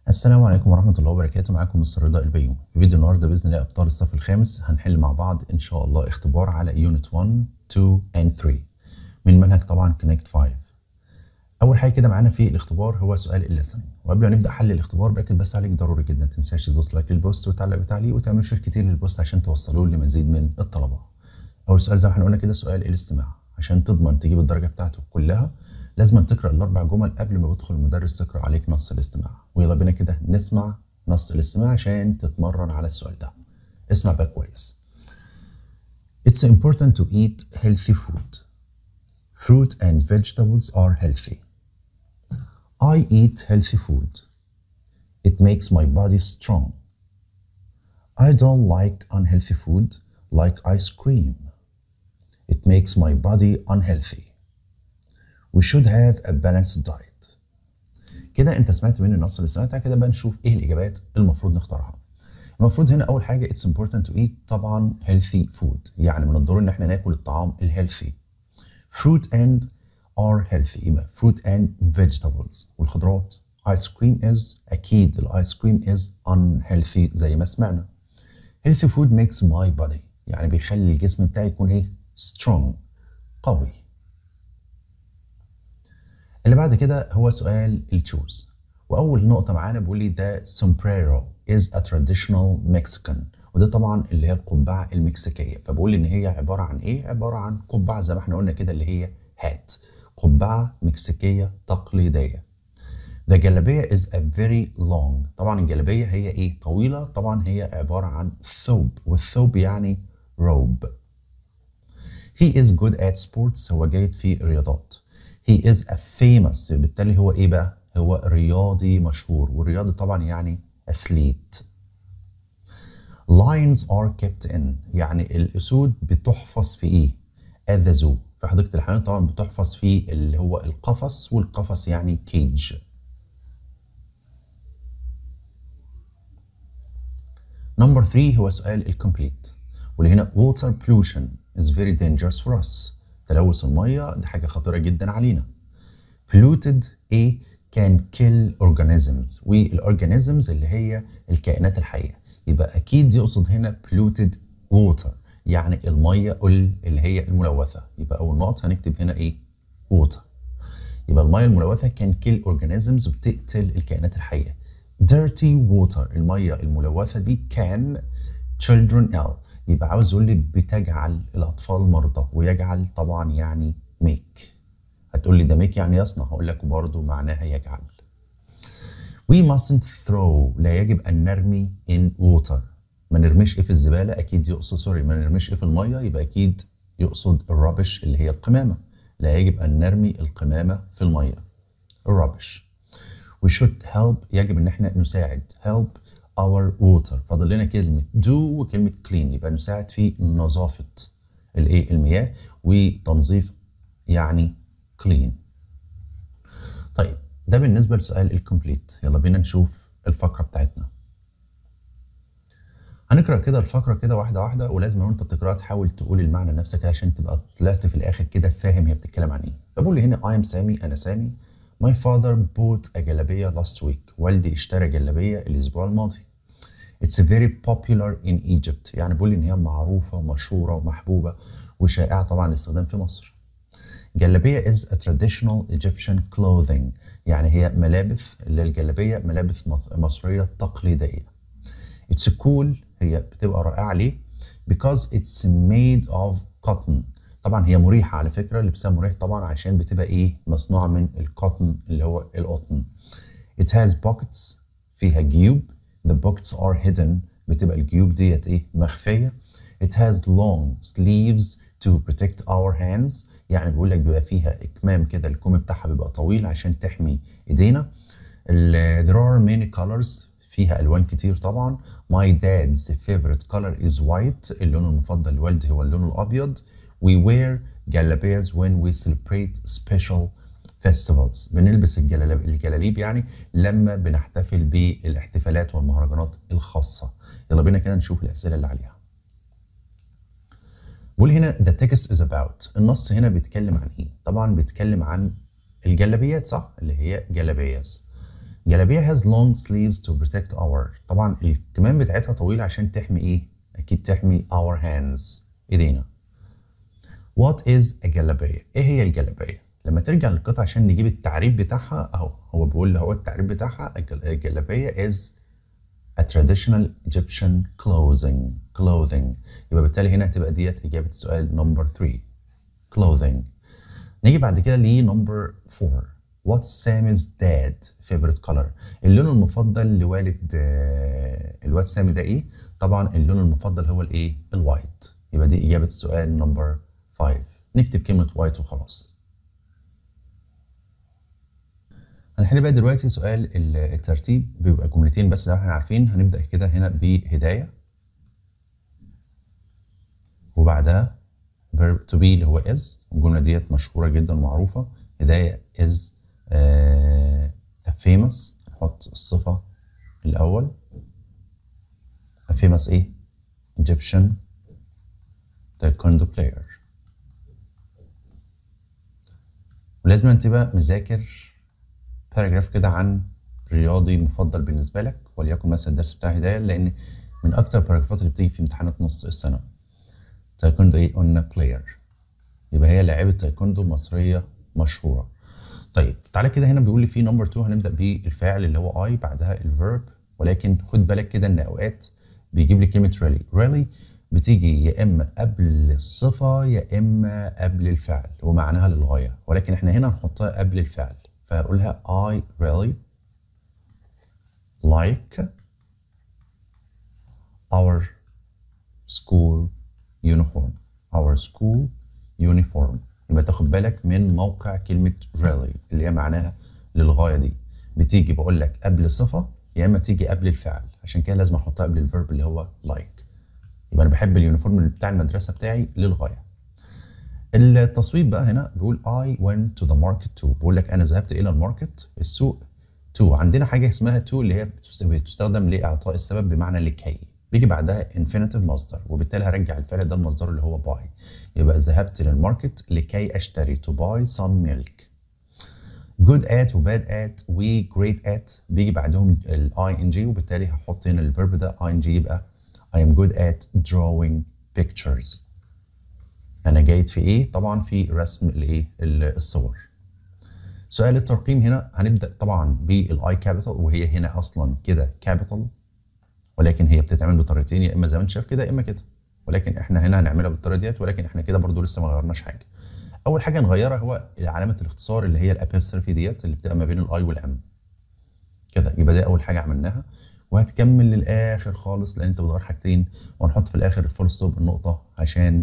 السلام عليكم ورحمة الله وبركاته معاكم مستر رضا البيوم في فيديو النهاردة بإذن الله أبطال الصف الخامس هنحل مع بعض إن شاء الله اختبار على يونت 1 2 and 3 من منهج طبعا كونكت 5 أول حاجة كده معانا في الاختبار هو سؤال اللسن وقبل ما نبدأ حل الاختبار باكد بس عليك ضروري جدا ما تنساش تدوس لايك للبوست وتعلق بتعليق وتعمل شير كتير للبوست عشان توصلوه لمزيد من الطلبة أول سؤال زي ما احنا قلنا كده سؤال الاستماع عشان تضمن تجيب الدرجة بتاعته كلها لازم تقرا الاربع جمل قبل ما يدخل المدرس تقرا عليك نص الاستماع ويلا بينا كده نسمع نص الاستماع عشان تتمرن على السؤال ده اسمع بقى كويس It's important to eat healthy food. Fruit and vegetables are healthy. I eat healthy food. It makes my body strong. I don't like unhealthy food like ice cream. It makes my body unhealthy. We should have a balanced diet. كده انت سمعت مني النص اللي سمعتها كده بقى نشوف ايه الاجابات المفروض نختارها. المفروض هنا اول حاجه it's important to eat طبعا healthy food يعني من الضروري ان احنا ناكل الطعام الهيلثي. fruit and are healthy يبقى fruit and vegetables والخضروات ice cream is اكيد الايس كريم is unhealthy زي ما سمعنا. healthy food makes my body يعني بيخلي الجسم بتاعي يكون ايه strong قوي. اللي بعد كده هو سؤال التشوز واول نقطه معانا بيقول لي ده sombrero is a traditional Mexican وده طبعا اللي هي القبعه المكسيكيه فبقول لي ان هي عباره عن ايه عباره عن قبعه زي ما احنا قلنا كده اللي هي هات قبعه مكسيكيه تقليديه The جلابية is a very long طبعا الجلابية هي ايه طويلة طبعا هي عبارة عن ثوب والثوب يعني robe He is good at sports هو جيد في الرياضات He is a famous بالتالي هو ايه بقى؟ هو رياضي مشهور والرياضي طبعا يعني athlete. Lions are kept in يعني الأسود بتحفظ في ايه؟ at the zoo في حديقة الحيوان طبعا بتحفظ في اللي هو القفص والقفص يعني cage. نمبر 3 هو سؤال الكومبليت واللي هنا water pollution is very dangerous for us. تلوث الميه دي حاجه خطيره جدا علينا polluted ايه can kill organisms والاورجانيزمز اللي هي الكائنات الحيه يبقى اكيد يقصد هنا polluted water يعني الميه اللي هي الملوثه يبقى اول نقطه هنكتب هنا ايه water يبقى الميه الملوثه can kill organisms بتقتل الكائنات الحيه dirty water الميه الملوثه دي can children ill يبقى عاوز يقول لي بتجعل الاطفال مرضى ويجعل طبعا يعني ميك هتقول لي ده ميك يعني يصنع هقول لك برضه معناها يجعل we mustn't throw لا يجب ان نرمي in water ما نرميش ايه في الزباله اكيد يقصد سوري ما نرميش ايه في الميه يبقى اكيد يقصد الربش اللي هي القمامه لا يجب ان نرمي القمامه في الميه الربش we should help يجب ان احنا نساعد help our water فاضل لنا كلمة do وكلمة clean يبقى نساعد في نظافة الايه المياه وتنظيف يعني clean طيب ده بالنسبة لسؤال الكومبليت يلا بينا نشوف الفقرة بتاعتنا هنقرا كده الفقرة كده واحدة واحدة ولازم وانت بتقراها تحاول تقول المعنى لنفسك عشان تبقى طلعت في الآخر كده فاهم هي بتتكلم عن ايه فبقول لي هنا I am سامي أنا سامي My father bought a جلابية last week. والدي اشترى جلابية الأسبوع الماضي. It's very popular in Egypt. يعني بيقول إن هي معروفة ومشهورة ومحبوبة وشائعة طبعا للاستخدام في مصر. جلابية is a traditional Egyptian clothing. يعني هي ملابس اللي الجلابية ملابس مصرية تقليدية. It's cool هي بتبقى رائعة ليه؟ Because it's made of cotton. طبعا هي مريحه على فكره لبسها مريح طبعا عشان بتبقى ايه مصنوعه من القطن اللي هو القطن it has pockets فيها جيوب the pockets are hidden بتبقى الجيوب ديت ايه مخفيه it has long sleeves to protect our hands يعني بيقول لك بيبقى فيها اكمام كده الكم بتاعها بيبقى طويل عشان تحمي ايدينا there are many colors فيها الوان كتير طبعا my dad's favorite color is white اللون المفضل لوالدي هو اللون الابيض We wear جلابيز when we celebrate special festivals بنلبس الجلاليب الجلاليب يعني لما بنحتفل بالاحتفالات والمهرجانات الخاصة يلا بينا كده نشوف الأسئلة اللي عليها بقول هنا the text is about النص هنا بيتكلم عن ايه طبعا بيتكلم عن الجلابيات صح اللي هي جلابيز جلابيه has long sleeves to protect our طبعا الكمام بتاعتها طويلة عشان تحمي ايه؟ أكيد تحمي our hands إيدينا. What is a جلابية؟ إيه هي الجلابية؟ لما ترجع للقطعة عشان نجيب التعريف بتاعها أهو هو بيقول هو التعريف بتاعها الجلابية is a traditional Egyptian clothing clothing يبقى بالتالي هنا هتبقى ديت إجابة السؤال نمبر 3 clothing نيجي بعد كده ل نمبر 4 What's Sammy's dad favorite color اللون المفضل لوالد الواد سامي ده ايه طبعا اللون المفضل هو الايه الوايت يبقى دي إجابة السؤال نمبر 5 نكتب كلمة وايت وخلاص هنحل بقى دلوقتي سؤال الترتيب بيبقى جملتين بس زي ما احنا عارفين هنبدأ كده هنا بهداية وبعدها verb to be اللي هو is الجملة ديت مشهورة جدا ومعروفة هداية is uh, famous نحط الصفة الأول a famous إيه Egyptian taekwondo player ولازم تبقى مذاكر باراجراف كده عن رياضي مفضل بالنسبة لك وليكن مثلا الدرس بتاع هداية لأن من أكتر الباراجرافات اللي بتيجي في امتحانات نص السنة تايكوندو إيه قلنا بلاير يبقى هي لاعبة تايكوندو مصرية مشهورة طيب تعالى كده هنا بيقول لي في نمبر 2 هنبدأ بالفعل اللي هو اي بعدها الفيرب ولكن خد بالك كده إن أوقات بيجيب لي كلمة ريلي ريلي بتيجي يا إما قبل الصفة يا إما قبل الفعل ومعناها للغاية ولكن إحنا هنا هنحطها قبل الفعل فأقولها I really like our school uniform our school uniform يبقى تاخد بالك من موقع كلمة really اللي هي معناها للغاية دي بتيجي بقول لك قبل صفة يا إما تيجي قبل الفعل عشان كده لازم أحطها قبل الفيرب اللي هو like يبقى أنا بحب اليونيفورم بتاع المدرسة بتاعي للغاية التصويب بقى هنا بيقول I went to the market to بقول لك أنا ذهبت إلى الماركت السوق to عندنا حاجة اسمها to اللي هي بتستخدم لإعطاء السبب بمعنى لكي بيجي بعدها infinitive مصدر وبالتالي هرجع الفعل ده المصدر اللي هو buy يبقى ذهبت للماركت لكي أشتري to buy some milk good at و bad at و great at بيجي بعدهم ال ing وبالتالي هحط هنا الفيرب ده ing يبقى I am good at drawing pictures انا جيد في ايه طبعا في رسم الايه الصور سؤال الترقيم هنا هنبدا طبعا بالاي كابيتال وهي هنا اصلا كده كابيتال ولكن هي بتتعمل بطريقتين يا اما زي ما انت شايف كده يا اما كده ولكن احنا هنا هنعملها بالطريقه ديت ولكن احنا كده برضو لسه ما غيرناش حاجه اول حاجه نغيرها هو علامه الاختصار اللي هي الابيسترفي ديت اللي بتبقى ما بين الاي والام كده يبقى دي اول حاجه عملناها وهتكمل للاخر خالص لان انت بتغير حاجتين وهنحط في الاخر الفول ستوب النقطه عشان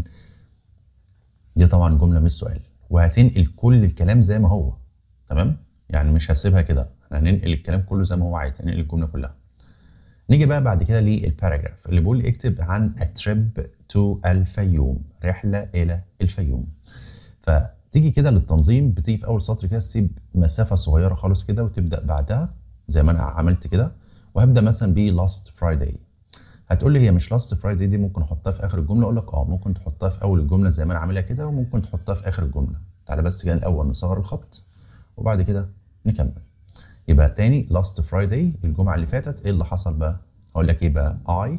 دي طبعا جمله مش سؤال وهتنقل كل الكلام زي ما هو تمام يعني مش هسيبها كده احنا هننقل الكلام كله زي ما هو عايز هننقل الجمله كلها نيجي بقى بعد كده للباراجراف اللي بيقول لي اكتب عن a trip to الفيوم رحله الى الفيوم فتيجي كده للتنظيم بتيجي في اول سطر كده تسيب مسافه صغيره خالص كده وتبدا بعدها زي ما انا عملت كده وهبدا مثلا ب last Friday هتقول لي هي مش لاست فرايداي دي ممكن احطها في اخر الجمله اقول لك اه ممكن تحطها في اول الجمله زي ما انا عاملها كده وممكن تحطها في اخر الجمله تعالى بس كده الاول نصغر الخط وبعد كده نكمل يبقى تاني لاست فرايداي الجمعه اللي فاتت ايه اللي حصل بقى اقول لك ايه بقى I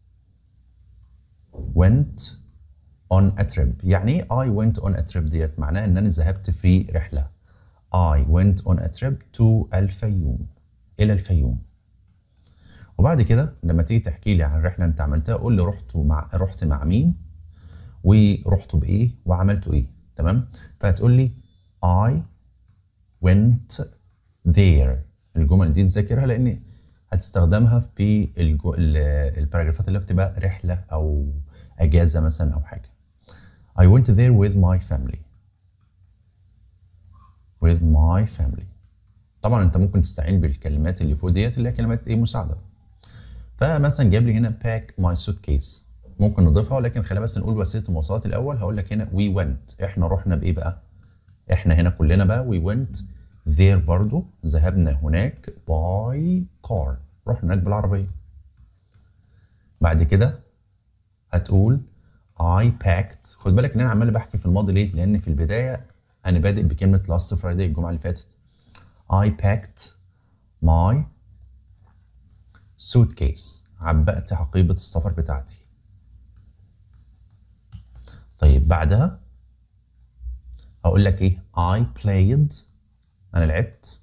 went on a trip يعني ايه I went on a trip ديت معناها ان انا ذهبت في رحله I went on a trip to الفيوم الى الفيوم وبعد كده لما تيجي تحكي لي عن الرحله انت عملتها قول لي رحت مع رحت مع مين ورحتوا بايه وعملتوا ايه تمام فهتقول لي I went there الجمل دي تذاكرها لان هتستخدمها في الجو... الباراجرافات اللي بتبقى رحله او اجازه مثلا او حاجه I went there with my family with my family طبعا انت ممكن تستعين بالكلمات اللي فوق ديت اللي هي كلمات ايه مساعده فمثلا جاب لي هنا pack my suitcase ممكن نضيفها ولكن خلينا بس نقول وسيله المواصلات الاول هقول لك هنا we went احنا رحنا بايه بقى احنا هنا كلنا بقى we went there برضو ذهبنا هناك by car رحنا هناك بالعربيه بعد كده هتقول I packed خد بالك ان انا عمال بحكي في الماضي ليه لان في البدايه انا بادئ بكلمه last Friday الجمعه اللي فاتت I packed my suitcase عبأت حقيبة السفر بتاعتي طيب بعدها هقول لك ايه I played انا لعبت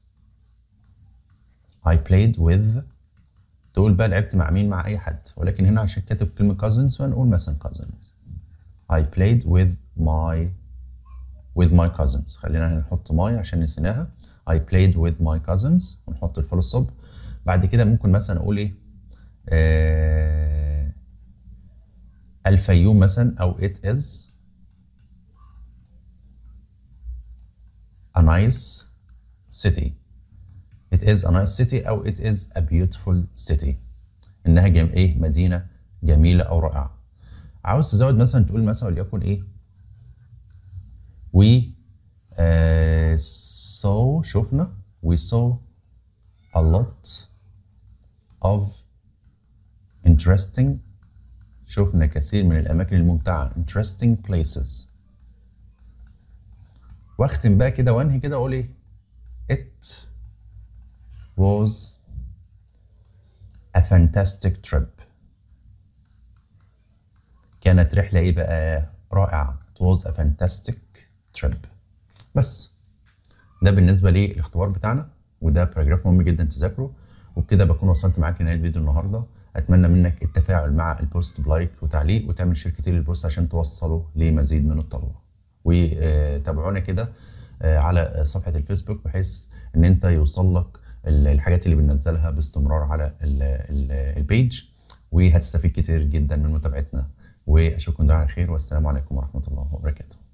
I played with تقول بقى لعبت مع مين مع اي حد ولكن هنا عشان كاتب كلمة cousins فنقول مثلا cousins I played with my with my cousins خلينا نحط my عشان نسيناها I played with my cousins ونحط الفول ستوب بعد كده ممكن مثلا اقول ايه آه الفيوم مثلا او it is a nice city it is a nice city او it is a beautiful city انها جم ايه مدينه جميله او رائعه عاوز تزود مثلا تقول مثلا وليكن ايه we uh, saw شفنا we saw a lot of interesting شفنا كثير من الأماكن الممتعة interesting places واختم بقى كده وانهي كده اقول ايه it was a fantastic trip كانت رحلة ايه بقى رائعة it was a fantastic trip بس ده بالنسبة للاختبار بتاعنا وده باراجراف مهم جدا تذاكره وبكده بكون وصلت معاك لنهاية فيديو النهاردة اتمنى منك التفاعل مع البوست بلايك وتعليق وتعمل شير كتير للبوست عشان توصله لمزيد من الطلبة وتابعونا كده على صفحة الفيسبوك بحيث ان انت يوصل لك الحاجات اللي بننزلها باستمرار على البيج وهتستفيد كتير جدا من متابعتنا واشوفكم ده على خير والسلام عليكم ورحمة الله وبركاته